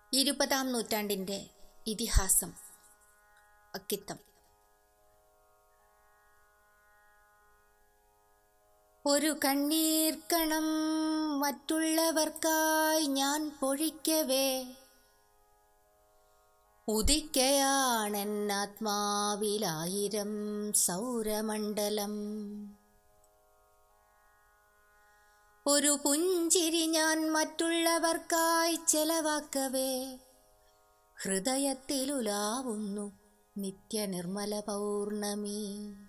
ഇരുപതാം നൂറ്റാണ്ടിൻ്റെ ഇതിഹാസം അക്കിത്തം ഒരു കണ്ണീർക്കണം മറ്റുള്ളവർക്കായി ഞാൻ പൊഴിക്കവേ ഉദിക്കയാണെന്നാത്മാവിലായിരം സൗരമണ്ഡലം ഒരു പുഞ്ചിരി ഞാൻ മറ്റുള്ളവർക്കായി ചെലവാക്കവേ ഹൃദയത്തിലുലാവുന്നു നിത്യനിർമ്മല പൗർണമി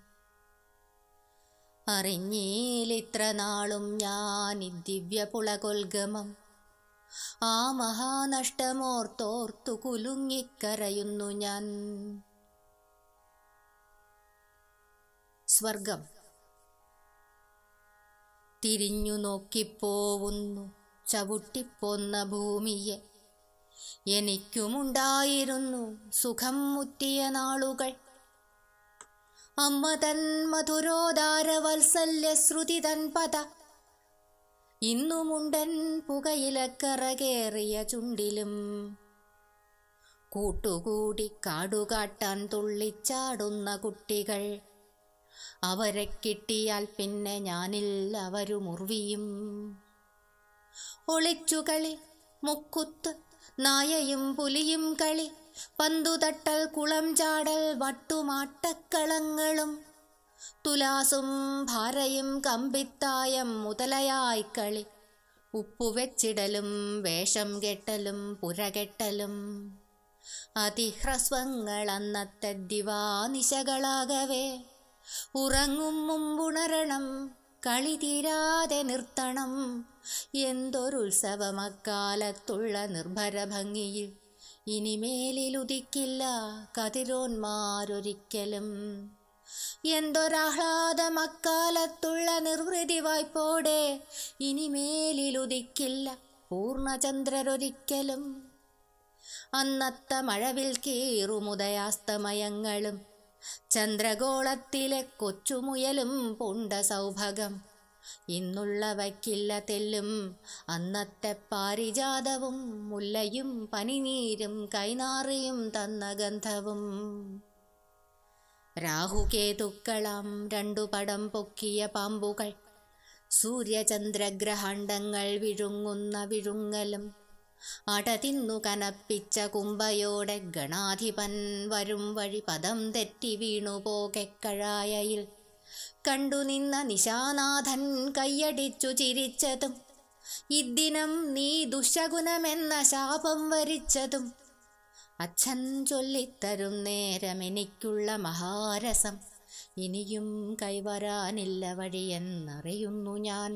അറിഞ്ഞീലിത്ര നാളും ഞാൻ ഈ ദിവ്യപുളകൊൽഗമം ആ മഹാനഷ്ടമോർത്തോർത്തു കുലുങ്ങിക്കരയുന്നു ഞാൻ സ്വർഗം തിരിഞ്ഞു നോക്കിപ്പോവുന്നു ചവിട്ടിപ്പോന്ന ഭൂമിയെ എനിക്കുമുണ്ടായിരുന്നു സുഖം മുറ്റിയ നാളുകൾ അമ്മ തൻ മധുരോദാര വത്സല്യ ശ്രുതി തൻ പദ ഇന്നുമുണ്ടൻ പുകയിലക്കറകേറിയ ചുണ്ടിലും കൂട്ടുകൂടി കാടുകാട്ടാൻ തുള്ളിച്ചാടുന്ന കുട്ടികൾ അവരെ കിട്ടിയാൽ പിന്നെ ഞാനിൽ അവരു മുറിയും ഒളിച്ചുകളി മുക്കുത്ത് നായയും പുലിയും കളി പന്തുതട്ടൽ കുളം ചാടൽ വട്ടുമാട്ടക്കളങ്ങളും തുലാസും ഭാരയും കമ്പിത്തായം മുതലയായി കളി ഉപ്പുവെച്ചിടലും വേഷം കെട്ടലും പുരകെട്ടലും അതിഹ്രസ്വങ്ങൾ അന്നത്തെ ദിവാനിശകളാകവേ ഉറങ്ങും മുമ്പുണരണം കളി തീരാതെ നിർത്തണം എന്തൊരുത്സവമക്കാലത്തുള്ള നിർഭര ഭംഗിയിൽ ഇനിമേലിലുദിക്കില്ല കതിരോന്മാരൊരിക്കലും എന്തൊരാഹ്ലാദമക്കാലത്തുള്ള നിർവൃതി വായ്പോടെ ഇനിമേലിലുദിക്കില്ല പൂർണ്ണചന്ദ്രരൊരിക്കലും അന്നത്തെ മഴവിൽ കീറുമുദയാസ്തമയങ്ങളും ചന്ദ്രഗോളത്തിലെ കൊച്ചുമുയലും പുണ്ട സൗഭകം ഇന്നുള്ളവയ്ക്കില്ല തെല്ലും അന്നത്തെ പാരിജാതവും മുല്ലയും പനിനീരും കൈനാറിയും തന്ന ഗന്ധവും രാഹുകേതുക്കളാം രണ്ടു പടം പൊക്കിയ പാമ്പുകൾ സൂര്യചന്ദ്രഗ്രഹാണ്ടങ്ങൾ വിഴുങ്ങുന്ന വിഴുങ്ങലും അടതിന്നു കനപ്പിച്ച കുമ്പയോടെ ഗണാധിപൻ വരും വഴി പദം തെറ്റി വീണുപോകെക്കഴായയിൽ കണ്ടു നിന്ന നിശാനാഥൻ കൈയടിച്ചു ചിരിച്ചതും ഇദ്ദിനം നീ ദുശകുനമെന്ന ശാപം വരിച്ചതും അച്ഛൻ ചൊല്ലിത്തരും നേരം എനിക്കുള്ള മഹാരസം ഇനിയും കൈവരാനില്ല വഴിയെന്നറിയുന്നു ഞാൻ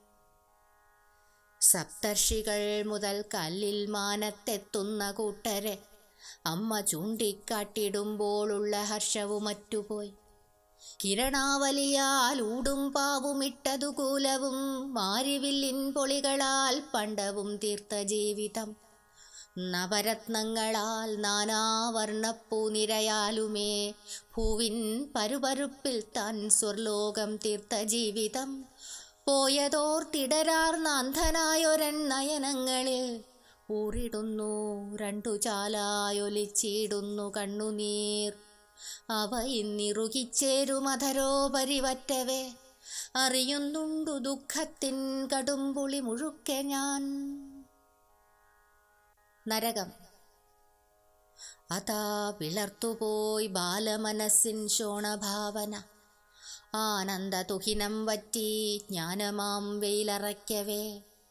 സപ്തർഷികൾ മുതൽ കല്ലിൽ മാനത്തെത്തുന്ന കൂട്ടരെ അമ്മ ചൂണ്ടിക്കാട്ടിടുമ്പോളുള്ള ഹർഷവും മറ്റുപോയി കിരണാവലിയാൽ ഊടും പാവുമിട്ടതു കൂലവും മാരിവില്ലിൻ പൊളികളാൽ പണ്ടവും തീർത്ത ജീവിതം നവരത്നങ്ങളാൽ നാനാവർണ്ണപ്പൂനിരയാലുമേ ഭൂവിൻ പരുപരുപ്പിൽ താൻ സ്വർലോകം തീർത്ത ജീവിതം പോയതോർത്തിടരാർന്ന അന്ധനായൊരൻ നയനങ്ങളിൽ ഊറിടുന്നു രണ്ടു ചാലായൊലിച്ചിടുന്നു കണ്ണുനീർ അവ ഇന്നിറുകിച്ചേരുമധരോ പരിവറ്റവേ അറിയുന്നുണ്ടു ദുഃഖത്തിൻ കടുംപുളി മുഴുക്കെ ഞാൻ നരകം അതാ വിളർത്തുപോയി ബാലമനസ്സിൻ ശോണഭാവന ആനന്ദതുഹിനം വറ്റി ജ്ഞാനമാം വെയിലറയ്ക്കവേ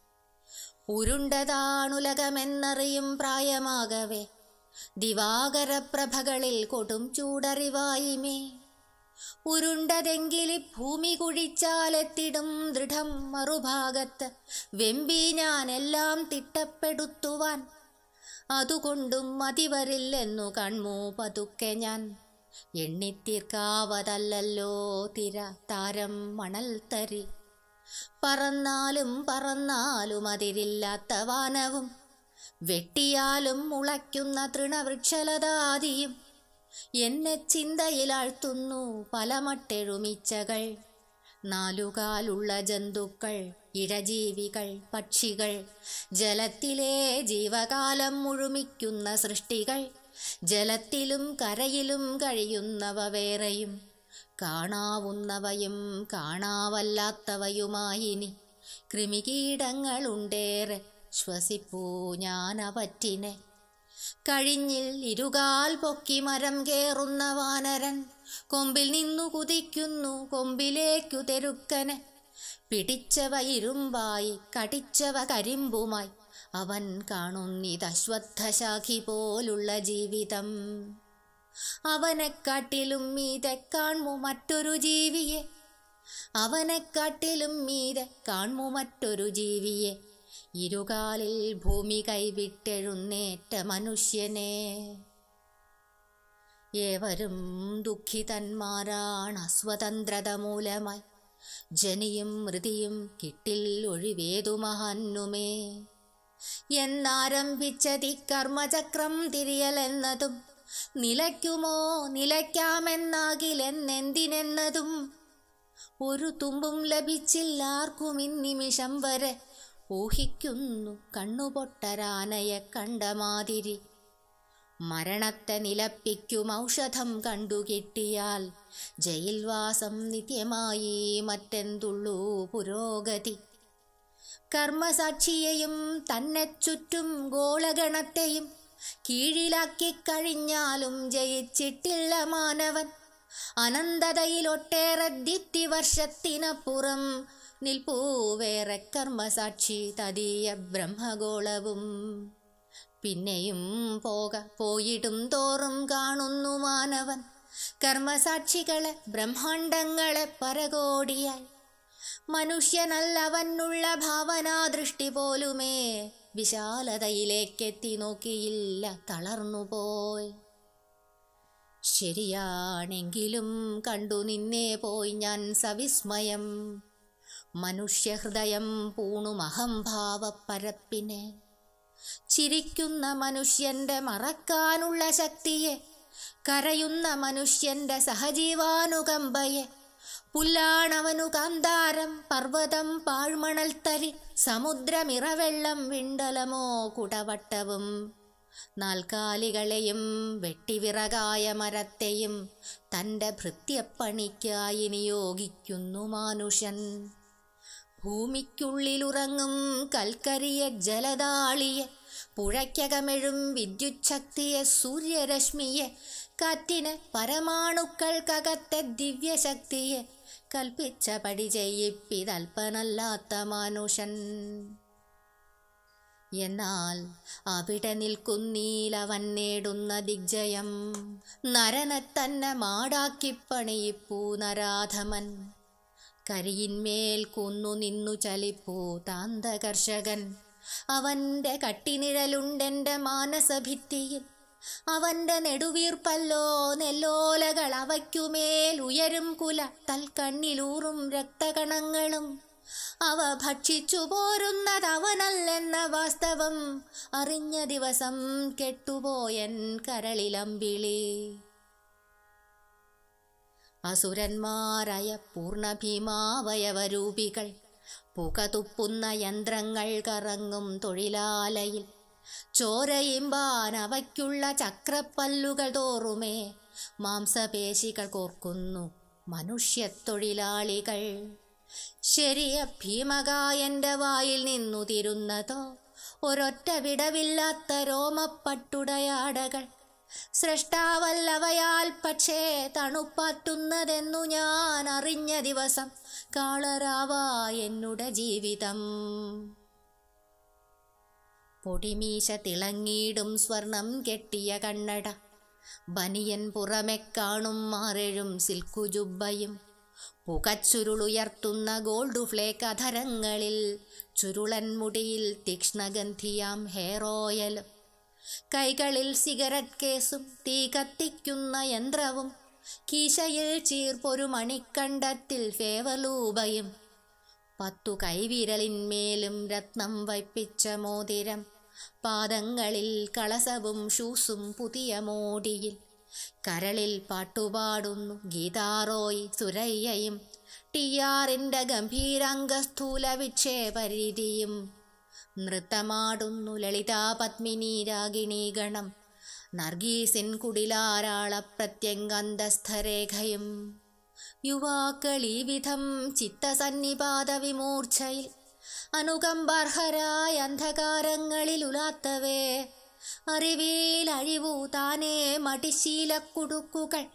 ഉരുണ്ടതാണുലകമെന്നറിയും പ്രായമാകവേ ദിവാകരപ്രഭകളിൽ കൊടും ചൂടറിവായിമേ ഉരുണ്ടതെങ്കിലി ഭൂമി കുഴിച്ചാലെത്തിടും ദൃഢം മറുഭാഗത്ത് വെമ്പി ഞാനെല്ലാം തിട്ടപ്പെടുത്തുവാൻ അതുകൊണ്ടും മതിവരില്ലെന്നു കൺമൂ പതുക്കെ ഞാൻ എണ്ണിത്തീർക്കാവതല്ലോ തിര താരം മണൽ തരി പറന്നാലും പറന്നാലും അതിരില്ലാത്ത വാനവും വെട്ടിയാലും മുളയ്ക്കുന്ന തൃണവൃക്ഷലതാദിയും എന്നെ ചിന്തയിലാഴ്ത്തുന്നു പല മട്ടെഴുമിച്ചകൾ നാലുകാലുള്ള ജന്തുക്കൾ ഇഴജീവികൾ പക്ഷികൾ ജലത്തിലെ ജീവകാലം മുഴുമിക്കുന്ന സൃഷ്ടികൾ ജലത്തിലും കരയിലും കഴിയുന്നവ വേറെയും കാണാവുന്നവയും കാണാവല്ലാത്തവയുമായിനി കൃമികീടങ്ങളുണ്ടേറെ ശ്വസിപ്പൂ ഞാനവറ്റിനെ കഴിഞ്ഞിൽ ഇരുകാൽ പൊക്കി മരം കേറുന്ന വാനരൻ കൊമ്പിൽ നിന്നു കുതിക്കുന്നു കൊമ്പിലേക്കു തെരുക്കനെ പിടിച്ചവ ഇരുമ്പായി കടിച്ചവ കരിമ്പുമായി അവൻ കാണുന്നിതശ്വത്ഥശാഖി പോലുള്ള ജീവിതം അവനെക്കാട്ടിലും മീതെ കാൺമു മറ്റൊരു ജീവിയെ അവനെക്കാട്ടിലും മീതെ കാൺമു മറ്റൊരു ജീവിയെ ഇരുകാലിൽ ഭൂമി കൈവിട്ടെഴുന്നേറ്റ മനുഷ്യനെ ഏവരും ദുഃഖിതന്മാരാണ് അസ്വതന്ത്രത മൂലമായി ജനിയും മൃതിയും കിട്ടിൽ ഒഴിവേതു മഹാന്നുമേ എന്നാരംഭിച്ചതി കർമ്മചക്രം തിരിയലെന്നതും നിലയ്ക്കുമോ നിലയ്ക്കാമെന്നാകിലെന്നെന്തിനെന്നതും ഒരു തുമ്പും ലഭിച്ചില്ലാർക്കും ഇന്നിമിഷം വരെ ഊഹിക്കുന്നു കണ്ണുപൊട്ടരാനയെ കണ്ട മാതിരി മരണത്തെ നിലപ്പിക്കും ഔഷധം കണ്ടുകിട്ടിയാൽ ജയിൽവാസം നിത്യമായി മറ്റെന്തുള്ളൂ പുരോഗതി കർമ്മസാക്ഷിയെയും തന്നെ ചുറ്റും ഗോളഗണത്തെയും കീഴിലാക്കി കഴിഞ്ഞാലും ജയിച്ചിട്ടില്ല മാനവൻ അനന്തതയിലൊട്ടേറെ ദിത്യവർഷത്തിനപ്പുറം നിൽപ്പൂ വേറെ കർമ്മസാക്ഷി തതീയ ബ്രഹ്മഗോളവും പിന്നെയും പോക പോയിടും തോറും കാണുന്നു മാനവൻ കർമ്മസാക്ഷികളെ ബ്രഹ്മാണ്ടങ്ങളെ പരകോടിയായി മനുഷ്യനല്ലവനുള്ള ഭാവനാദൃഷ്ടി പോലുമേ വിശാലതയിലേക്കെത്തി നോക്കിയില്ല തളർന്നുപോയി ശരിയാണെങ്കിലും കണ്ടു നിന്നെ പോയി ഞാൻ സവിസ്മയം മനുഷ്യഹൃദയം പൂണുമഹംഭാവപ്പരപ്പിനെ ചിരിക്കുന്ന മനുഷ്യന്റെ മറക്കാനുള്ള ശക്തിയെ കരയുന്ന മനുഷ്യന്റെ സഹജീവാനുകമ്പയെ പുല്ലാണവനു കാന്താരം പർവ്വതം പാഴ്മണൽ തരി സമുദ്രമിറവെള്ളം വിണ്ടലമോ കുടവട്ടവും നാൽക്കാലികളെയും വെട്ടിവിറകായ മരത്തെയും തൻ്റെ ഭൃത്യപ്പണിക്കായി നിയോഗിക്കുന്നു മാനുഷൻ ഭൂമിക്കുള്ളിലുറങ്ങും കൽക്കരിയെ ജലതാളിയെ പുഴയ്ക്കകമെഴും വിദ്യുച്ഛക്തിയെ സൂര്യരശ്മിയെ കാറ്റിന് പരമാണുക്കൾക്കകത്തെ ദിവ്യശക്തിയെ കൽപ്പിച്ച പടി ചെയ്യിപ്പിതൽപ്പനല്ലാത്ത മാനുഷൻ എന്നാൽ അവിടെ നിൽക്കുന്നീലവൻ നേടുന്ന ദിഗ്ജയം നരനെ തന്നെ മാടാക്കി പണിയിപ്പൂ നരാധമൻ കരിയിന്മേൽ കുന്നു നിന്നു ചലിപ്പൂ താന്തകർഷകൻ അവൻ്റെ കട്ടിനിഴലുണ്ടെൻ്റെ മാനസഭിത്തിയിൽ അവൻ്റെ നെടുവീർപ്പല്ലോ നെല്ലോലകൾ അവയ്ക്കുമേൽ ഉയരും കുല തൽക്കണ്ണിലൂറും രക്തകണങ്ങളും അവ ഭക്ഷിച്ചു പോരുന്നതവനല്ലെന്ന വാസ്തവം അറിഞ്ഞ ദിവസം കെട്ടുപോയൻ കരളിലമ്പിളി അസുരന്മാരായ പൂർണ്ണഭീമാവയവരൂപികൾ പുകതുപ്പുന്ന യന്ത്രങ്ങൾ കറങ്ങും തൊഴിലാലയിൽ ചോരയിമ്പാൻ അവയ്ക്കുള്ള ചക്രപ്പല്ലുകൾ തോറുമേ മാംസപേശികൾ കോർക്കുന്നു മനുഷ്യത്തൊഴിലാളികൾ ശരിയ ഭീമകായന്റെ വായിൽ നിന്നു തിരുന്നതോ ഒരൊറ്റ വിടവില്ലാത്ത രോമപ്പട്ടുടയാടകൾ സൃഷ്ടാവല്ലവയാൽ പക്ഷേ തണുപ്പാറ്റുന്നതെന്നു ഞാൻ അറിഞ്ഞ ദിവസം കാളരാവാ എന്നുടെ ജീവിതം പൊടിമീശ തിളങ്ങിയിടും സ്വർണം കെട്ടിയ കണ്ണട ബനിയൻ പുറമെ കാണും മാറെഴും സിൽക്കുജുബയും പുകച്ചുരുളുയർത്തുന്ന ഗോൾഡ് ഫ്ലേക്ക് അധരങ്ങളിൽ ചുരുളൻ മുടിയിൽ തീക്ഷ്ണഗന്ധിയാം ഹെയർ ഓയലും കൈകളിൽ സിഗരറ്റ് കേസും തീ കത്തിക്കുന്ന യന്ത്രവും കീശയിൽ ചീർപ്പൊരു മണിക്കണ്ടത്തിൽ ഫേവലൂബയും പത്തു കൈവിരലിന്മേലും രത്നം വയ്പ്പിച്ച മോതിരം പാദങ്ങളിൽ കളസവും ഷൂസും പുതിയ മോടിയിൽ കരളിൽ പാട്ടുപാടുന്നു ഗീതാറോയ് സുരയ്യയും ടിയാറിൻ്റെ ഗംഭീരാംഗസ്ഥൂല വിക്ഷേപരീതിയും നൃത്തമാടുന്നു ലളിതാ പത്മിനി രാഗിണീ ഗണം നർഗീസിൻ കുടിലാരാള പ്രത്യംഗന്തസ്ഥരേഖയും യുവാക്കൾ ഈ വിധം ചിത്തസന്നിപാത വിമൂർച്ഛയിൽ അനുകമ്പാർഹരായ അന്ധകാരങ്ങളിൽ ഉലാത്തവേ അറിവിൽ അഴിവു താനേ മടിശീലക്കുടുക്കുകൾ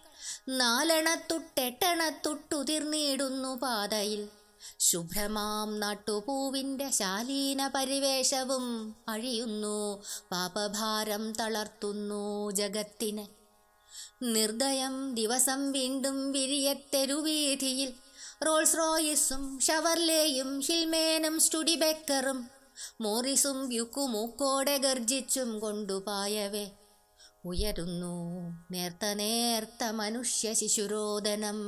നാലെണ്ണത്തുട്ടെട്ടെണ്ണത്തുട്ടുതിർന്നിടുന്നു പാതയിൽ ശുഭ്രമാം നാട്ടുപൂവിൻ്റെ ശാലീന പരിവേഷവും അഴിയുന്നു പാപഭാരം തളർത്തുന്നു ജഗത്തിനെ നിർദ്ദയം ദിവസം വീണ്ടും വിരിയത്തെരുവീതിയിൽ റോൾസ് റോയിസും ഷവർലേയും ഹിൽമേനും സ്റ്റുഡിബെക്കറും മോറിസും യുക്കുമൂക്കോടെ ഗർജിച്ചും കൊണ്ടുപായവേ ഉയരുന്നു നേർത്ത നേർത്ത മനുഷ്യ ശിശുരോദനം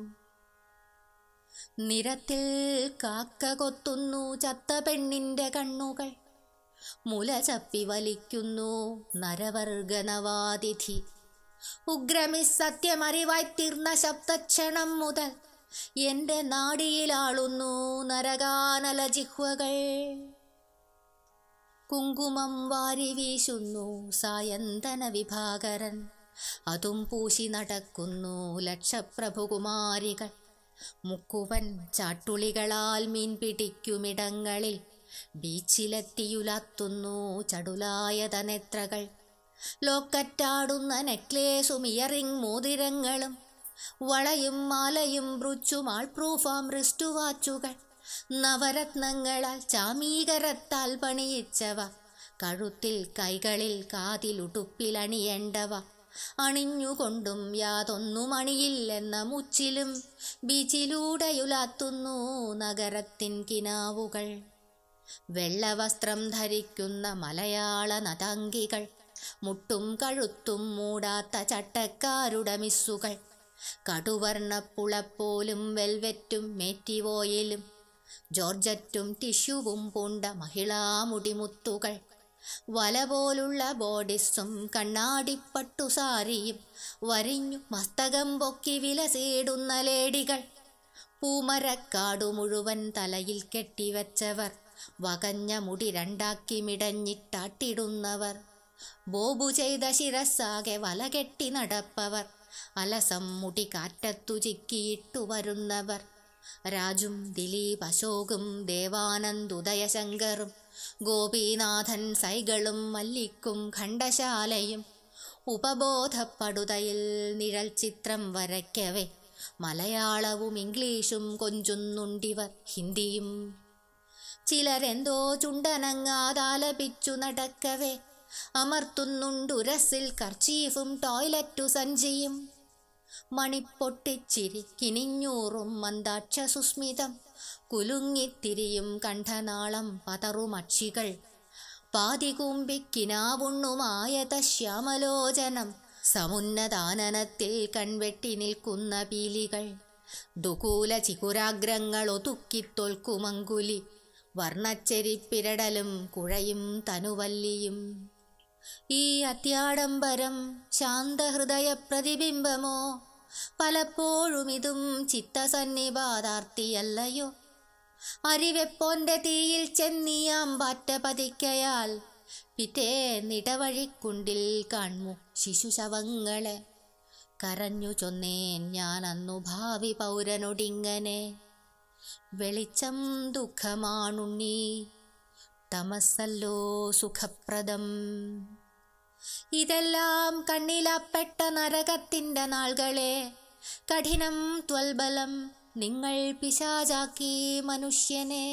നിരത്തിൽ കാക്ക കൊത്തുന്നു ചത്ത പെണ്ണിൻ്റെ കണ്ണുകൾ മുല ചപ്പി വലിക്കുന്നു നരവർഗനവാതിഥി ഉഗ്രമി സത്യമറിവായി തീർന്ന ശബ്ദക്ഷണം മുതൽ എൻ്റെ നാടിയിലാളുന്നു നരകാനല ജിഹ്വകൾ കുങ്കുമം വാരി വീശുന്നു സായന്തന വിഭാകരൻ അതും പൂശി നടക്കുന്നു ലക്ഷപ്രഭുകുമാരികൾ മുക്കുവൻ ചാട്ടുളികളാൽ മീൻ പിടിക്കുമിടങ്ങളിൽ ബീച്ചിലെത്തിയുലാത്തുന്നു ചടുലായത നേത്രകൾ ലോക്കറ്റാടുന്ന നെക്ലേസും ഇയറിംഗ് മോതിരങ്ങളും വളയും മാലയും ബ്രുച്ചും ആൾപ്രൂഫാം റിസ്റ്റു വാച്ചുകൾ നവരത്നങ്ങളാൽ ചാമീകരത്താൽ പണിയിച്ചവ കഴുത്തിൽ കൈകളിൽ കാതിലുടുപ്പിലണിയേണ്ടവ അണിഞ്ഞുകൊണ്ടും യാതൊന്നും അണിയില്ലെന്ന മുച്ചിലും ബീച്ചിലൂടെയുലാത്തുന്നു നഗരത്തിൻ കിനാവുകൾ വെള്ളവസ്ത്രം ധരിക്കുന്ന മലയാള നതാംഗികൾ മുട്ടും കഴുത്തും മൂടാത്ത ചട്ടക്കാരുടെ മിസ്സുകൾ കടുവർണ്ണപ്പുളപ്പോലും വെൽവെറ്റും മേറ്റിവോയിലും ജോർജറ്റും ടിഷ്യുവും പൂണ്ട മഹിളാമുടിമുത്തുകൾ വല പോലുള്ള ബോഡിസും കണ്ണാടിപ്പട്ടുസാരിയും വരിഞ്ഞു മസ്തകം പൊക്കി വിലസേടുന്ന ലേഡികൾ പൂമരക്കാടു മുഴുവൻ തലയിൽ കെട്ടിവെച്ചവർ വകഞ്ഞ മുടി രണ്ടാക്കി മിടഞ്ഞിട്ടാട്ടിടുന്നവർ ബോബു ചെയ്ത ശിരസ്സാകെ വല കെട്ടി നടപ്പവർ അലസം മുടി കാറ്റത്തു ചിക്കിയിട്ടു വരുന്നവർ രാജും ദിലീപ് അശോകും ദേവാനന്ദ് ഉദയശങ്കറും ഗോപീനാഥൻ സൈകളും മല്ലിക്കും ഖണ്ഡശാലയും ഉപബോധപ്പെടുതയിൽ നിഴൽ ചിത്രം വരയ്ക്കവേ മലയാളവും ഇംഗ്ലീഷും കൊഞ്ചുന്നുണ്ടിവർ ഹിന്ദിയും ചിലരെന്തോ ചുണ്ടനങ്ങാതാലപിച്ചു നടക്കവേ അമർത്തുന്നുണ്ടുരസിൽ കർച്ചീഫും ടോയ്ലറ്റു സഞ്ചിയും മണിപ്പൊട്ടിച്ചിരി കിനിഞ്ഞൂറും മന്ദാക്ഷ സുസ്മിതം കുലുങ്ങിത്തിരിയും കണ്ഠനാളം പതറുമക്ഷികൾ പാതികൂമ്പിക്കിനാവുണ്ണുമായത ശ്യാമലോചനം സമുന്നതാനനത്തിൽ കൺവെട്ടി നിൽക്കുന്ന പീലികൾ ദുകൂല ചികുരാഗ്രങ്ങൾ ഒതുക്കിത്തൊൽക്കുമങ്കുലി വർണ്ണച്ചെരിപ്പിരടലും കുഴയും തനുവല്ലിയും ഈ അത്യാഡംബരം ശാന്തഹൃദയ പ്രതിബിംബമോ പലപ്പോഴും ഇതും ചിത്തസന്നിപാതാർത്തിയല്ലയോ അരിവെപ്പോന്റെ തീയിൽ ചെന്നിയാം പാറ്റ പതിക്കയാൽ പിറ്റേ നിടവഴിക്കുണ്ടിൽ കാൺമു ശിശുശവങ്ങളെ കരഞ്ഞു ചൊന്നേൻ ഞാൻ അന്നു ഭാവി പൗരനൊടിങ്ങനെ വെളിച്ചം ദുഃഖമാണുണ്ണി തമസല്ലോ സുഖപ്രദം ഇതെല്ലാം കണ്ണിലപ്പെട്ട നരകത്തിൻ്റെ നാളുകളെ കഠിനം ത്വൽബലം നിങ്ങൾ പിശാചാക്കി മനുഷ്യനെ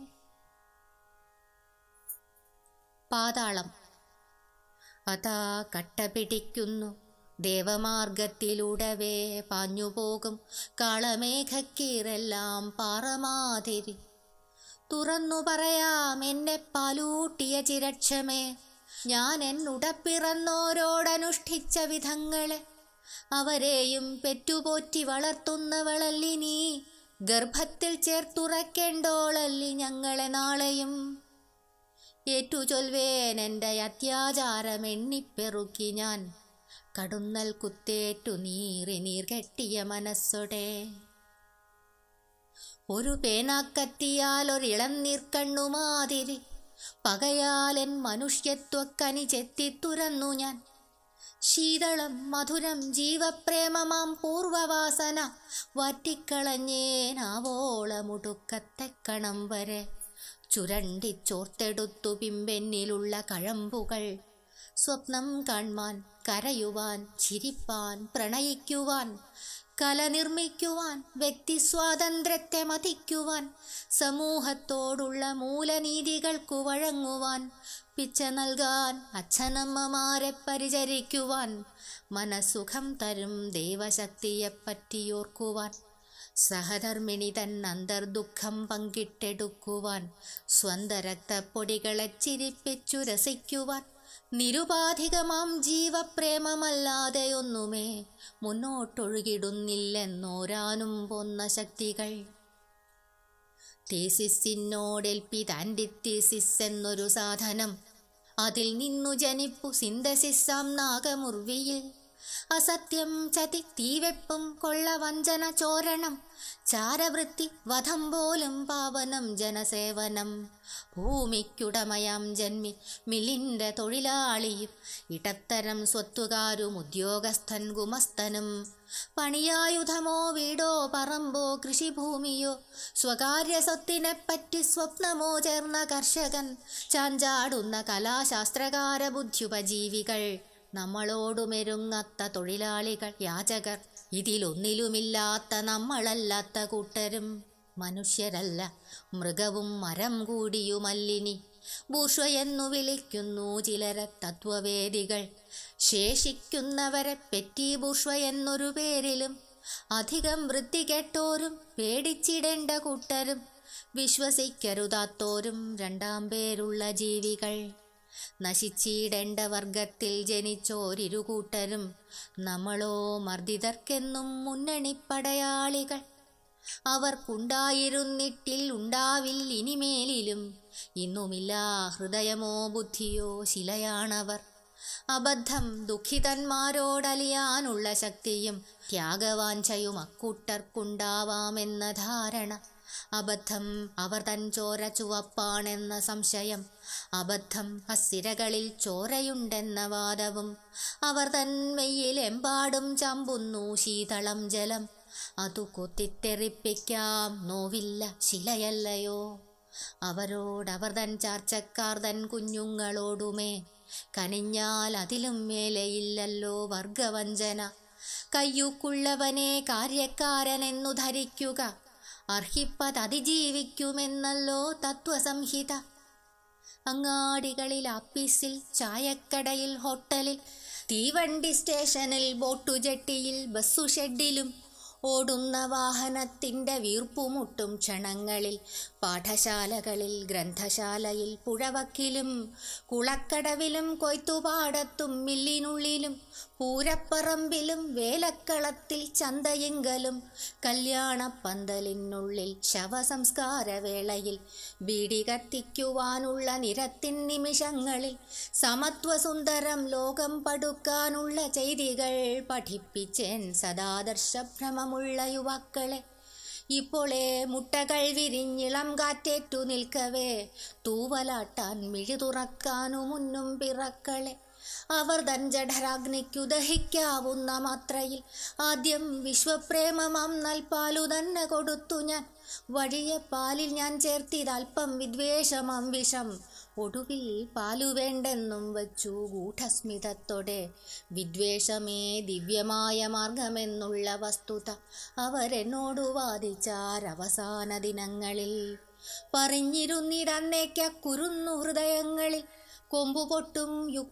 പാതാളം അതാ കട്ട പിടിക്കുന്നു ദേവമാർഗത്തിലൂടവേ പാഞ്ഞുപോകും കാളമേഘക്കീറെല്ലാം പാറമാതിരി തുറന്നു പറയാം എന്നെ പാലൂട്ടിയ ചിരക്ഷമേ ഞാൻ എന്നുടപ്പിറന്നോരോടനുഷ്ഠിച്ച വിധങ്ങളെ അവരെയും പെറ്റുപോറ്റി വളർത്തുന്നവളല്ലിനി ഗർഭത്തിൽ ചേർത്തുറക്കേണ്ടോളല്ലി ഞങ്ങളെ നാളെയും ഏറ്റുചൊൽവേൻ എൻ്റെ അത്യാചാരം എണ്ണിപ്പെറുക്കി ഞാൻ കടുന്നൽ കുത്തേറ്റു നീറി നീർ കെട്ടിയ മനസ്സൊടെ ഒരു പേനാക്കത്തിയാൽ ഒരിളം നീർക്കണ്ണുമാതിരി പകയാലൻ മനുഷ്യത്വക്കനി ചെത്തിത്തുരന്നു ഞാൻ ശീതളം മധുരം ജീവപ്രേമമാം പൂർവവാസന വറ്റിക്കളഞ്ഞേനാവോളമുടുക്കത്തെ കണം വരെ ചുരണ്ടിച്ചോർത്തെടുത്തു പിമ്പെന്നിലുള്ള കഴമ്പുകൾ സ്വപ്നം കാൺമാൻ കരയുവാൻ ചിരിപ്പാൻ പ്രണയിക്കുവാൻ കല നിർമ്മിക്കുവാൻ വ്യക്തി സ്വാതന്ത്ര്യത്തെ മതിക്കുവാൻ സമൂഹത്തോടുള്ള മൂലനീതികൾക്കു വഴങ്ങുവാൻ പിച്ച നൽകാൻ അച്ഛനമ്മമാരെ പരിചരിക്കുവാൻ മനസുഖം തരും ദൈവശക്തിയെ പറ്റിയോർക്കുവാൻ സഹധർമ്മിണി തൻ അന്തർദുഃഖം പങ്കിട്ടെടുക്കുവാൻ സ്വന്ത രക്തപ്പൊടികളെ ചിരിപ്പിച്ചു രസിക്കുവാൻ നിരുപാധികമാം ജീവപ്രേമമല്ലാതെയൊന്നുമേ മുന്നോട്ടൊഴുകിടുന്നില്ലെന്നോരാനും പോന്ന ശക്തികൾ തീസിസിനോടേൽപ്പിത് ആൻറ്റിത്തീസിസ് എന്നൊരു സാധനം അതിൽ നിന്നു ജനിപ്പു സിന്തസിസാം നാഗമുർവിയിൽ അസത്യം ചതി തീവെപ്പും കൊള്ളവഞ്ചന ചോരണം ചാരവൃത്തി വധം പോലും പാവനം ജനസേവനം ഭൂമിക്കുടമയാം ജന്മി മില്ലിൻ്റെ തൊഴിലാളിയും ഇടത്തരം സ്വത്തുകാരും ഉദ്യോഗസ്ഥൻ ഗുമസ്തനും പണിയായുധമോ വീടോ പറമ്പോ കൃഷിഭൂമിയോ സ്വകാര്യ സ്വത്തിനെപ്പറ്റി സ്വപ്നമോ ചേർന്ന കർഷകൻ ചാഞ്ചാടുന്ന കലാശാസ്ത്രകാര ബുദ്ധ്യുപജീവികൾ നമ്മളോടുമെരുങ്ങത്ത തൊഴിലാളികൾ യാചകർ ഇതിലൊന്നിലുമില്ലാത്ത നമ്മളല്ലാത്ത കൂട്ടരും മനുഷ്യരല്ല മൃഗവും മരം കൂടിയുമല്ലിനി ബൂർഷയെന്നു വിളിക്കുന്നു ചിലരെ തത്വവേദികൾ ശേഷിക്കുന്നവരെ പെറ്റി ബൂർഷ എന്നൊരു പേരിലും അധികം വൃത്തി കെട്ടോരും പേടിച്ചിടേണ്ട കൂട്ടരും വിശ്വസിക്കരുതാത്തോരും രണ്ടാം പേരുള്ള ജീവികൾ നശിച്ചിടേണ്ട വർഗത്തിൽ ജനിച്ചോരിരുകൂട്ടരും നമ്മളോ മർദ്ദിതർക്കെന്നും മുന്നണിപ്പടയാളികൾ അവർക്കുണ്ടായിരുന്നിട്ടിൽ ഉണ്ടാവിൽ ഇനിമേലിലും ഇന്നുമില്ല ഹൃദയമോ ബുദ്ധിയോ ശിലയാണവർ അബദ്ധം ദുഃഖിതന്മാരോടലിയാനുള്ള ശക്തിയും ത്യാഗവാഞ്ചയും അക്കൂട്ടർക്കുണ്ടാവാമെന്ന ധാരണ അബദ്ധം അവർ തൻ ചോര ചുവപ്പാണെന്ന സംശയം അബദ്ധം അസ്ഥിരകളിൽ ചോരയുണ്ടെന്ന വാദവും അവർ തൻ മെയ്യിലെമ്പാടും ചമ്പുന്നു ശീതളം ജലം അതു കൊത്തിത്തെറിപ്പിക്കാം നോവില്ല ശിലയല്ലയോ അവരോടവർ തൻ ചാർച്ചക്കാർ തൻ കുഞ്ഞുങ്ങളോടുമേ കനിഞ്ഞാൽ അതിലും മേലെയില്ലല്ലോ വർഗവഞ്ചന കയ്യൂക്കുള്ളവനെ കാര്യക്കാരനെന്നു ധരിക്കുക അർഹിപ്പത് അതിജീവിക്കുമെന്നല്ലോ തത്വസംഹിത അങ്ങാടികളിൽ ആപ്പീസിൽ ചായക്കടയിൽ ഹോട്ടലിൽ തീവണ്ടി സ്റ്റേഷനിൽ ബോട്ടുജെട്ടിയിൽ ബസ്സു ഷെഡിലും ഓടുന്ന വാഹനത്തിൻ്റെ വീർപ്പുമുട്ടും ക്ഷണങ്ങളിൽ പാഠശാലകളിൽ ഗ്രന്ഥശാലയിൽ പുഴവക്കിലും കുളക്കടവിലും കൊയ്ത്തുപാടത്തും മില്ലിനുള്ളിലും പൂരപ്പറമ്പിലും വേലക്കളത്തിൽ ചന്തയെങ്കലും കല്യാണപ്പന്തലിനുള്ളിൽ ശവസംസ്കാരവേളയിൽ ബീഡി കത്തിക്കുവാനുള്ള നിരത്തിൻ നിമിഷങ്ങളിൽ സമത്വസുന്ദരം ലോകം പടുക്കാനുള്ള ചെയ്തികൾ പഠിപ്പിച്ചേൻ സദാദർശഭ്രമമുള്ള യുവാക്കളെ ഇപ്പോളെ മുട്ടകൾ വിരിഞ്ഞിളം കാറ്റേറ്റു നിൽക്കവേ തൂവലാട്ടാൻ മിഴി തുറക്കാനു മുന്നും പിറക്കളെ അവർ തൻ ജഠരാഗ്നിക്കു ദഹിക്കാവുന്ന മാത്രയിൽ ആദ്യം വിശ്വപ്രേമമാം നൽപാലു തന്നെ കൊടുത്തു ഞാൻ വഴിയെ പാലിൽ ഞാൻ ചേർത്തിതൽപ്പം വിദ്വേഷമാം വിഷം ഒടുവിൽ പാലു വേണ്ടെന്നും വച്ചു ഗൂഢസ്മിതത്തോടെ വിദ്വേഷമേ ദിവ്യമായ മാർഗമെന്നുള്ള വസ്തുത അവരെന്നോടു വാദിച്ചാരവസാന ദിനങ്ങളിൽ പറഞ്ഞിരുന്നിടന്നേക്ക കുരുന്നു ഹൃദയങ്ങളിൽ കൊമ്പുപൊട്ടും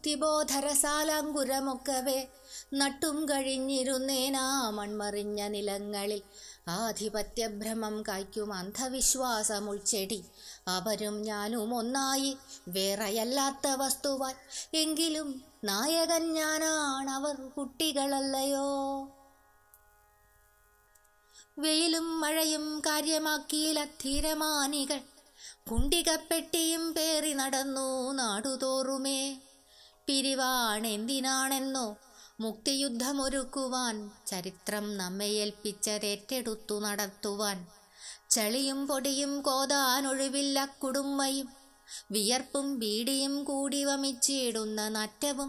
യുക്തിബോധരസാലാങ്കുരമൊക്കവേ നട്ടും കഴിഞ്ഞിരുന്നേനാ മൺമറിഞ്ഞ നിലങ്ങളിൽ ആധിപത്യഭ്രമം കായ്ക്കും അന്ധവിശ്വാസമുൾച്ചെടി അവരും ഞാനും ഒന്നായി വേറെയല്ലാത്ത വസ്തുവായി എങ്കിലും നായകൻ ഞാനാണവർ കുട്ടികളല്ലയോ വെയിലും മഴയും കാര്യമാക്കിയില്ല ധീരമാനികൾ കുണ്ടികപ്പെട്ടിയും പേറി നടന്നു നാടുതോറുമേ പിരിവാണെന്തിനാണെന്നോ മുക്തിയുദ്ധമൊരുക്കുവാൻ ചരിത്രം നമ്മെ ഏൽപ്പിച്ചതേറ്റെടുത്തു നടത്തുവാൻ ചളിയും പൊടിയും കോതാനൊഴിവില്ല കുടുംബയും വിയർപ്പും ബീഡിയും കൂടി വമിച്ചിടുന്ന നാറ്റവും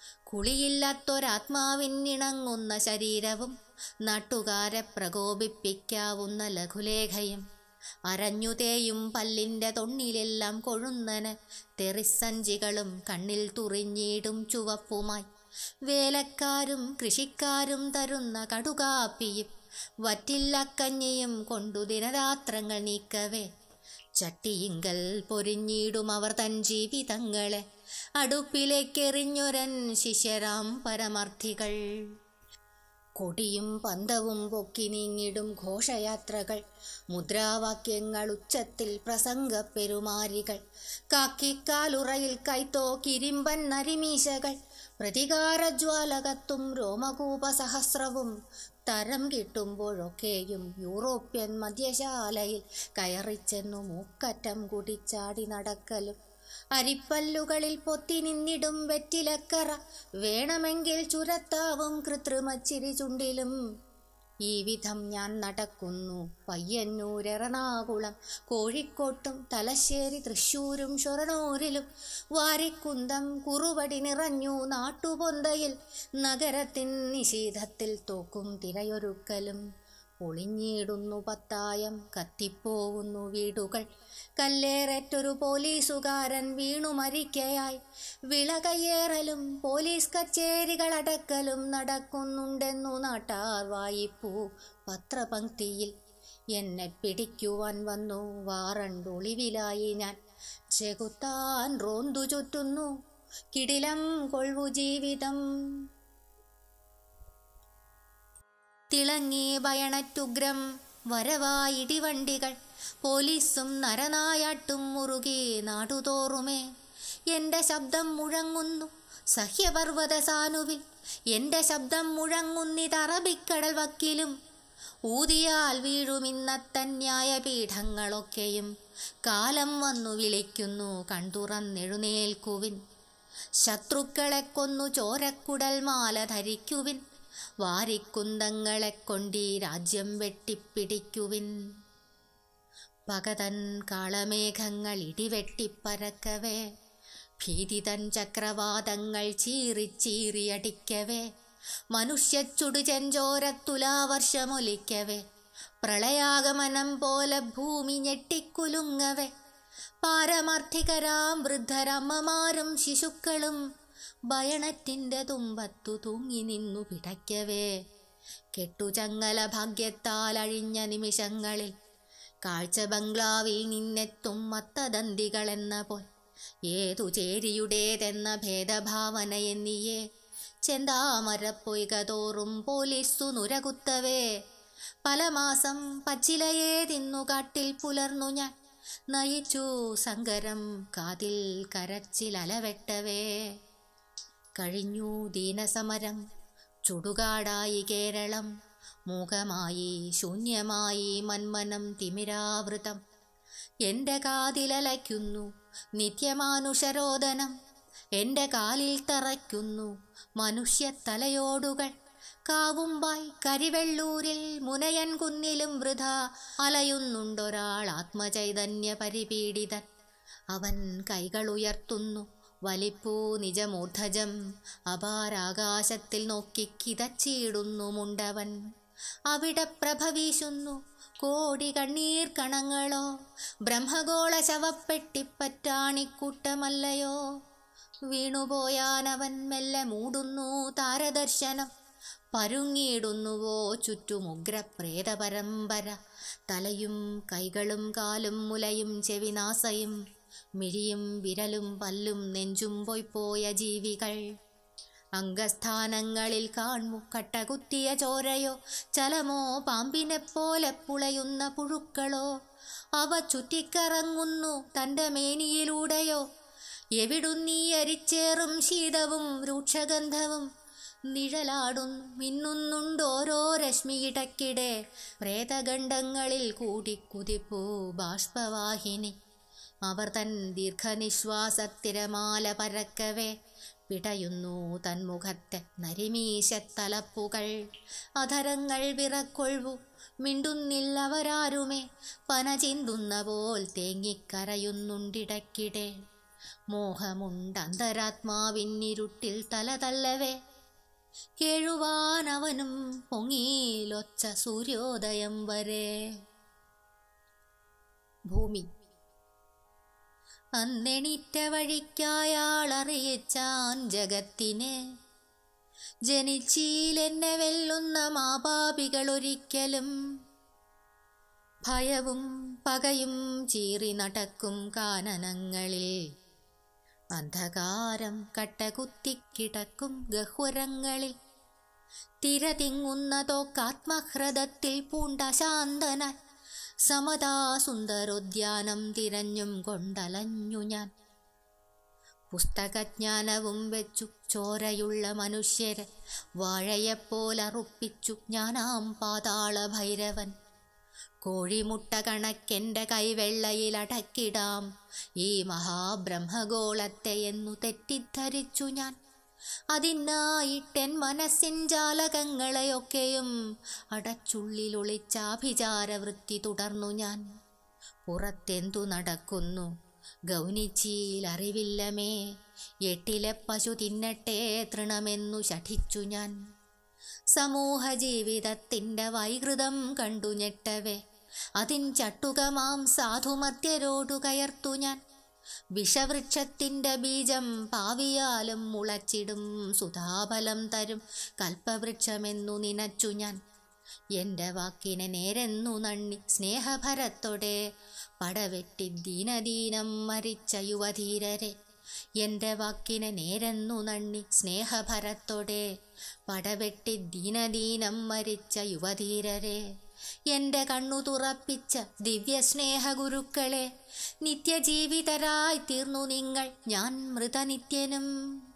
കുളിയില്ലാത്തൊരാത്മാവിനിണങ്ങുന്ന ശരീരവും നാട്ടുകാരെ പ്രകോപിപ്പിക്കാവുന്ന ലഘുലേഖയും അരഞ്ഞുതേയും പല്ലിൻ്റെ തൊണ്ണിലെല്ലാം കൊഴുന്നന് തെറിസഞ്ചികളും കണ്ണിൽ തുറിഞ്ഞിടും ചുവപ്പുമായി വേലക്കാരും കൃഷിക്കാരും തരുന്ന കടുകാപ്പിയും വറ്റില്ലക്കഞ്ഞിയും കൊണ്ടു ദിനരാത്രങ്ങൾ നീക്കവേ ചട്ടിയിങ്കൽ പൊരിഞ്ഞിടും അവർ തൻ ജീവിതങ്ങളെ അടുപ്പിലേക്കെറിഞ്ഞൊരൻ ശിഷ്യരാം പരമാർത്ഥികൾ കൊടിയും പന്തവും പൊക്കി നീങ്ങിടും ഘോഷയാത്രകൾ മുദ്രാവാക്യങ്ങൾ ഉച്ചത്തിൽ പ്രസംഗ പെരുമാരികൾ കാക്കിക്കാലുറയിൽ കൈത്തോ കിരിമ്പൻ നരിമീശകൾ പ്രതികാരജ്വാല കത്തും രോമകൂപ സഹസ്രവും തരം കിട്ടുമ്പോഴൊക്കെയും യൂറോപ്യൻ മദ്യശാലയിൽ കയറിച്ചെന്നു മൂക്കറ്റം കുടിച്ചാടി നടക്കലും അരിപ്പല്ലുകളിൽ പൊത്തി നിന്നിടും വെറ്റിലക്കറ വേണമെങ്കിൽ ചുരത്താവും കൃത്രിമച്ചിരി ചുണ്ടിലും ഈ വിധം ഞാൻ നടക്കുന്നു പയ്യന്നൂർ എറണാകുളം കോഴിക്കോട്ടും തലശ്ശേരി തൃശ്ശൂരും ഷൊർണൂരിലും വാരിക്കുന്തം കുറുവടി നിറഞ്ഞു നാട്ടുപൊന്തയിൽ നഗരത്തിൻ നിശീധത്തിൽ തോക്കും തിരയൊരുക്കലും ഒളിഞ്ഞിടുന്നു പത്തായം കത്തിപ്പോവുന്നു വീടുകൾ കല്ലേറേറ്റൊരു പോലീസുകാരൻ വീണു മരിക്കയായി വിളകയ്യേറലും പോലീസ് കച്ചേരികളടക്കലും നടക്കുന്നുണ്ടെന്നു നാട്ടാർ വായിപ്പൂ പത്രപംക്തിയിൽ എന്നെ പിടിക്കുവാൻ വന്നു വാറണ്ടൊളിവിലായി ഞാൻ ചെകുത്താൻ റോന്തു ചുറ്റുന്നു കിടിലം കൊൾവു ജീവിതം തിളങ്ങി ബയണറ്റുഗ്രം വരവായിടിവണ്ടികൾ പോലീസും നരനായാട്ടും മുറുകി നാടുതോറുമേ എൻ്റെ ശബ്ദം മുഴങ്ങുന്നു സഹ്യപർവ്വത സാനുവിൽ എൻ്റെ ശബ്ദം മുഴങ്ങുന്നിതറബിക്കടൽ വക്കിലും ഊതിയാൽ വീഴുമിന്നത്തന്യായ പീഠങ്ങളൊക്കെയും കാലം വന്നു വിളിക്കുന്നു കണ്ടുറന്നെഴുന്നേൽക്കുവിൻ ശത്രുക്കളെ കൊന്നു ചോരക്കുടൽ മാല ധരിക്കുവിൻ വാരിക്കുന്തങ്ങളെ കൊണ്ടീ രാജ്യം വെട്ടിപ്പിടിക്കുവിൻ പകതൻ കാളമേഘങ്ങൾ ഇടിവെട്ടിപ്പരക്കവേ ഭീതിതൻ ചക്രവാതങ്ങൾ ചീറിച്ചീറിയടിക്കവേ മനുഷ്യച്ചുടുചെഞ്ചോരത്തുലാവർഷമൊലിക്കവേ പ്രളയാഗമനം പോലെ ഭൂമി ഞെട്ടിക്കുലുങ്ങവേ പാരമാർത്ഥികരാം വൃദ്ധരമ്മമാരും ശിശുക്കളും ബയണറ്റിൻ്റെ തുമ്പത്തു തൂങ്ങി നിന്നു പിടയ്ക്കവേ കെട്ടുചങ്ങല ഭാഗ്യത്താൽ അഴിഞ്ഞ നിമിഷങ്ങളിൽ കാഴ്ച ബംഗ്ലാവിൽ നിന്നെത്തും മത്തദന്തികളെന്ന പോൽ ഏതു ചേരിയുടേതെന്ന ഭേദഭാവന എന്നിയേ ചെന്താമരപ്പൊയ്ക തോറും പോലീസു നുരകുത്തവേ പല മാസം പച്ചിലയെ തിന്നു കാട്ടിൽ പുലർന്നു ഞാൻ നയിച്ചു സങ്കരം കാതിൽ കരച്ചിലലവെട്ടവേ കഴിഞ്ഞു ദീനസമരം ചുടുകാടായി കേരളം മൂകമായി ശൂന്യമായി മന്മനം തിമിരാവൃതം എൻ്റെ കാതിലലയ്ക്കുന്നു നിത്യമാനുഷരോദനം എൻ്റെ കാലിൽ തറയ്ക്കുന്നു മനുഷ്യത്തലയോടുകൾ കാവുമ്പായി കരിവെള്ളൂരിൽ മുനയൻ കുന്നിലും വൃഥ അലയുന്നുണ്ടൊരാൾ ആത്മചൈതന്യ പരിപീഡിതൻ അവൻ കൈകളുയർത്തുന്നു വലിപ്പൂ നിജമൂർധജം അപാരാകാശത്തിൽ നോക്കി കിതച്ചിടുന്നു മുണ്ടവൻ അവിടെ പ്രഭ വീശുന്നു കോടി കണ്ണീർ കണങ്ങളോ ബ്രഹ്മഗോള ശവപ്പെട്ടിപ്പറ്റാണിക്കൂട്ടമല്ലയോ വീണുപോയാനവൻ മെല്ലെ മൂടുന്നു താരദർശനം പരുങ്ങിയിടുന്നുവോ ചുറ്റുമുഗ്രപ്രേത പരമ്പര തലയും കൈകളും കാലും മുലയും ചെവിനാസയും മിഴിയും വിരലും പല്ലും നെഞ്ചും പോയിപ്പോയ ജീവികൾ അംഗസ്ഥാനങ്ങളിൽ കാൺമു കട്ടകുത്തിയ ചോരയോ ചലമോ പാമ്പിനെപ്പോലെ പുളയുന്ന പുഴുക്കളോ അവ ചുറ്റിക്കറങ്ങുന്നു തൻ്റെ മേനിയിലൂടെയോ എവിടുന്നീ അരിച്ചേറും ശീതവും രൂക്ഷഗന്ധവും നിഴലാടുന്നു മിന്നുന്നുണ്ടോരോ രശ്മിയിടക്കിടെ പ്രേതഗണ്ഡങ്ങളിൽ കൂടിക്കുതിപ്പൂ ബാഷ്പവാഹിനി അവർ തൻ ദീർഘനിശ്വാസത്തിരമാല പരക്കവേ പിടയുന്നു തന്മുഖത്തെ നരിമീശത്തലപ്പുകൾ അധരങ്ങൾ വിറക്കൊഴുവു മിണ്ടുന്നില്ലവരാരുമേ പന ചിന്തുന്ന പോൽ തേങ്ങിക്കരയുന്നുണ്ടിടക്കിടെ മോഹമുണ്ടന്തരാത്മാവിന്നിരുട്ടിൽ തല തല്ലവേ കേഴുവാനവനും പൊങ്ങിയിലൊച്ച സൂര്യോദയം വരെ ഭൂമി അന്നെണീറ്റ വഴിക്കായാളറിയിച്ചാൻ ജഗത്തിനെ ജനിച്ചീലെന്നെ വെല്ലുന്ന മാപാപികളൊരിക്കലും ഭയവും പകയും ചീറി നടക്കും കാനനങ്ങളിൽ അന്ധകാരം കട്ടകുത്തിക്കിടക്കും ഗഹ്വരങ്ങളിൽ തിരതിങ്ങുന്നതോക്കാത്മഹൃദത്തിൽ പൂണ്ട ശാന്തനായി സമതാസുന്ദരോദ്യാനം തിരഞ്ഞും കൊണ്ടലഞ്ഞു ഞാൻ പുസ്തകജ്ഞാനവും വെച്ചു ചോരയുള്ള മനുഷ്യരെ വാഴയെപ്പോലറുപ്പിച്ചു ഞാനാം പാതാള ഭൈരവൻ കോഴിമുട്ട കണക്കെൻ്റെ കൈവെള്ളയിലടക്കിടാം ഈ മഹാബ്രഹ്മഗോളത്തെ എന്നു തെറ്റിദ്ധരിച്ചു ഞാൻ അതിനായിട്ടെൻ മനസ്സിൻ ജാലകങ്ങളെയൊക്കെയും അടച്ചുള്ളിലൊളിച്ചാഭിചാരവൃത്തി തുടർന്നു ഞാൻ പുറത്തെന്തു നടക്കുന്നു ഗൗനിച്ചീലറിവില്ലമേ എട്ടിലെ പശു തിന്നട്ടെ തൃണമെന്നു ശഠിച്ചു ഞാൻ സമൂഹ ജീവിതത്തിൻ്റെ വൈകൃതം കണ്ടു ഞെട്ടവേ അതിൻ ചട്ടുകമാം സാധുമത്യരോടു കയർത്തു ഞാൻ വിഷവൃക്ഷത്തിൻ്റെ ബീജം പാവിയാലും മുളച്ചിടും സുധാഫലം തരും കൽപ്പവൃക്ഷമെന്നു നിനച്ചു ഞാൻ എൻ്റെ വാക്കിനെ നേരെന്നു നണ്ണി സ്നേഹഭരത്തോടെ പടവെട്ടി ദീനദീനം മരിച്ച യുവധീരരെ എൻ്റെ വാക്കിനെ നേരെന്നു നണ്ണി സ്നേഹഭരത്തോടെ പടവെട്ടി ദീനദീനം മരിച്ച യുവധീരരെ എൻ്റെ കണ്ണു തുറപ്പിച്ച ദിവ്യസ്നേഹഗുരുക്കളെ നിത്യജീവിതരായി തീർന്നു നിങ്ങൾ ഞാൻ മൃതനിത്യനും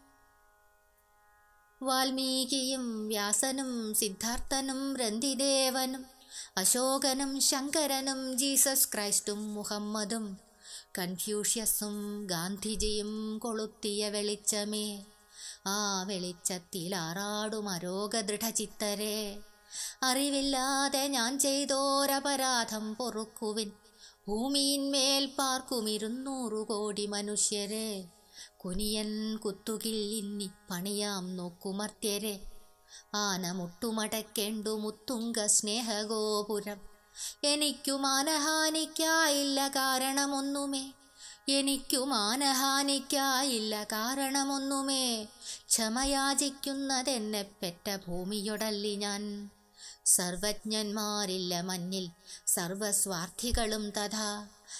വാൽമീകിയും വ്യാസനും സിദ്ധാർത്ഥനും രന്തിദേവനും അശോകനും ശങ്കരനും ജീസസ് ക്രൈസ്റ്റും മുഹമ്മദും കൺഫ്യൂഷ്യസും ഗാന്ധിജിയും കൊളുത്തിയ വെളിച്ചമേ ആ വെളിച്ചത്തിൽ ആറാടും അരോഗദൃഢചിത്തരെ അറിവില്ലാതെ ഞാൻ ചെയ്തോരപരാധം പൊറുക്കുവിൻ ഭൂമിയിന്മേൽ പാർക്കും ഇരുന്നൂറു കോടി മനുഷ്യരെ കുനിയൻ കുത്തുകിൽ ഇന്നി പണിയാം നോക്കുമർത്യരെ ആന മുട്ടുമടക്കേണ്ടു മുത്തുങ്ക സ്നേഹഗോപുരം എനിക്കു മാനഹാനിക്കായില്ല കാരണമൊന്നുമേ എനിക്കു മാനഹാനിക്കായില്ല കാരണമൊന്നുമേ ക്ഷമയാചിക്കുന്നതെന്നെ പെറ്റ ഭൂമിയൊടല്ലി ഞാൻ സർവജ്ഞന്മാരില്ല മഞ്ഞിൽ സർവസ്വാർത്ഥികളും തഥാ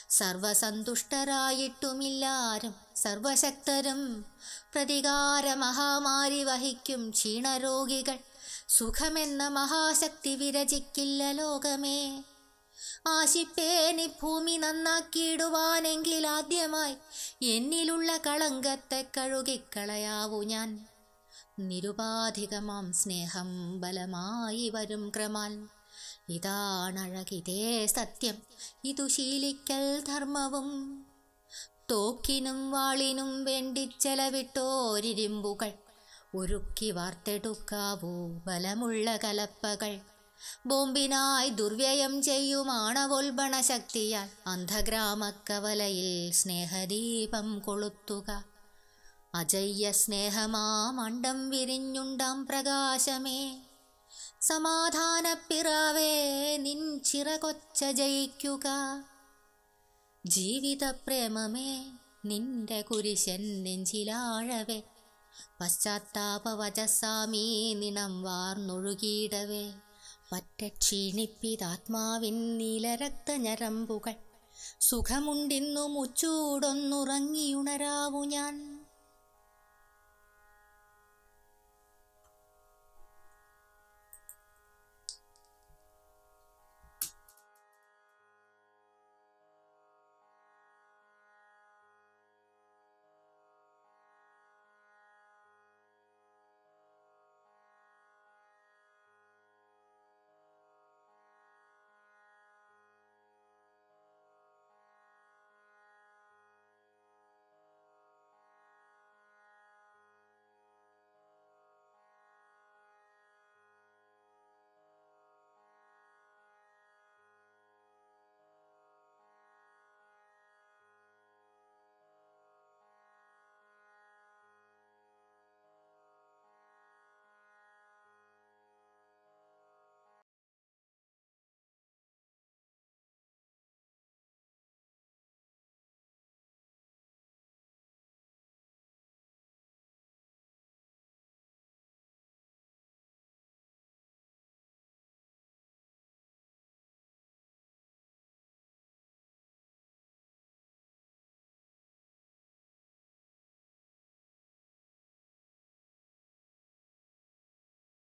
സർവസന്തുഷ്ടരായിട്ടുമില്ലാരും സർവശക്തരും പ്രതികാര മഹാമാരി വഹിക്കും ക്ഷീണരോഗികൾ സുഖമെന്ന മഹാശക്തി വിരചിക്കില്ല ലോകമേ ആശിപ്പേനി ഭൂമി നന്നാക്കിയിടുവാനെങ്കിൽ ആദ്യമായി എന്നിലുള്ള കളങ്കത്തെ കഴുകിക്കളയാവൂ ഞാൻ നിരുപാധികമാം സ്നേഹം ബലമായി വരും ക്രമാൽ ഇതാണഴകിതേ സത്യം ഇതു ശീലിക്കൽ ധർമ്മവും തോക്കിനും വാളിനും വേണ്ടി ചെലവിട്ടോരിരുമ്പുകൾ ഉരുക്കി വാർത്തെടുക്കാവൂ ബലമുള്ള കലപ്പകൾ ബോംബിനായി ദുർവ്യയം ചെയ്യുമാണവോൽബണ ശക്തിയാൽ അന്ധഗ്രാമക്കവലയിൽ സ്നേഹദീപം കൊളുത്തുക അജയ്യ സ്നേഹമാമണ്ഡം വിരിഞ്ഞുണ്ടാം പ്രകാശമേ സമാധാനപ്പിറാവേ നിൻ ചിറകൊച്ച ജയിക്കുക ജീവിതപ്രേമമേ നിന്റെ കുരിശൻ നെഞ്ചിലാഴവേ പശ്ചാത്താപവചസാമീ നിണം വാർന്നൊഴുകിയിടവേ പറ്റ ക്ഷീണിപ്പിതാത്മാവിൻ നീലരക്തഞരമ്പുകൾ സുഖമുണ്ടിന്നു മുച്ചൂടൊന്നുറങ്ങിയുണരാവു ഞാൻ